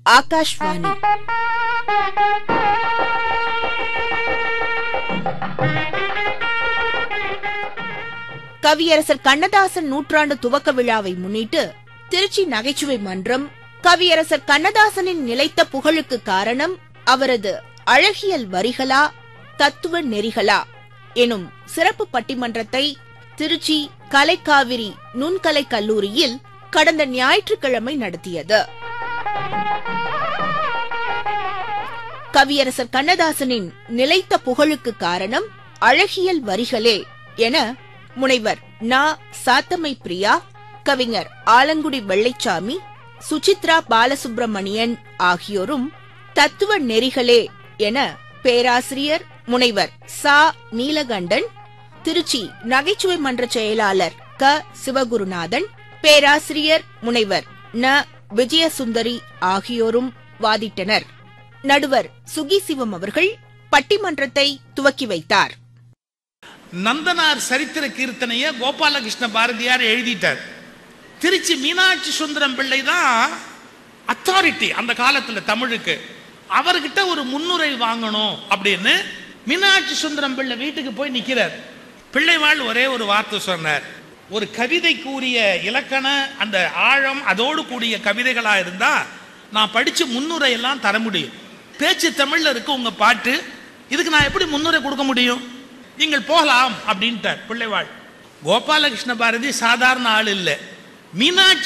ஆகாஷ்வாணி கவியரசர் கண்ணதாசன் நூற்றாண்டு துவக்க விழாவை முன்னிட்டு திருச்சி நகைச்சுவை மன்றம் கவியரசர் கண்ணதாசனின் நிலைத்த புகழுக்கு காரணம் அவரது அழகியல் வரிகளா தத்துவ நெறிகளா எனும் சிறப்பு பட்டிமன்றத்தை திருச்சி கலைக்காவிரி நுண்கலை கல்லூரியில் கடந்த ஞாயிற்றுக்கிழமை நடத்தியது கவியரசர் கண்ணதாசனின் நிலைத்த புகழுக்கு காரணம் அழகியல் வரிகளே என முனைவர் நா சாத்தமை பிரியா கவிஞர் ஆலங்குடி வெள்ளைச்சாமி சுசித்ரா பாலசுப்பிரமணியன் ஆகியோரும் தத்துவ நெறிகளே என பேராசிரியர் முனைவர் சா நீலகண்டன் திருச்சி நகைச்சுவை மன்ற செயலாளர் க சிவகுருநாதன் பேராசிரியர் முனைவர் ந விஜயசுந்தரி ஆகியோரும் வாதிட்டனர் நடுவர் சுகி சிவம் அவர்கள் பட்டிமன்றத்தை துவக்கி வைத்தார் நந்தனார் சரித்திர கீர்த்தனைய கோபாலகிருஷ்ண பாரதியார் எழுதிட்டார் திருச்சி மீனாட்சி சுந்தரம் பிள்ளை தான் அத்தாரிட்டி அந்த காலத்துல தமிழுக்கு அவர்கிட்ட ஒரு முன்னுரை வாங்கணும் அப்படின்னு மீனாட்சி சுந்தரம் பிள்ளை வீட்டுக்கு போய் நிக்கிறார் பிள்ளைவாள் ஒரே ஒரு வார்த்தை சொன்னார் ஒரு கவிதை கூறிய இலக்கண அந்த ஆழம் அதோடு கூடிய கவிதைகளா இருந்தா நான் படிச்சு முன்னுரை எல்லாம் தர முடியும் பேச்சு தமிழ்ல இருக்கு உங்க பாட்டு இதுக்கு நான் எப்படி முன்னுரை கொடுக்க முடியும் நீங்கள் போகலாம் அப்படின்ட்டார் பிள்ளைவாள் கோபாலகிருஷ்ண பாரதி சாதாரண ஆள் இல்லை மீனாட்சி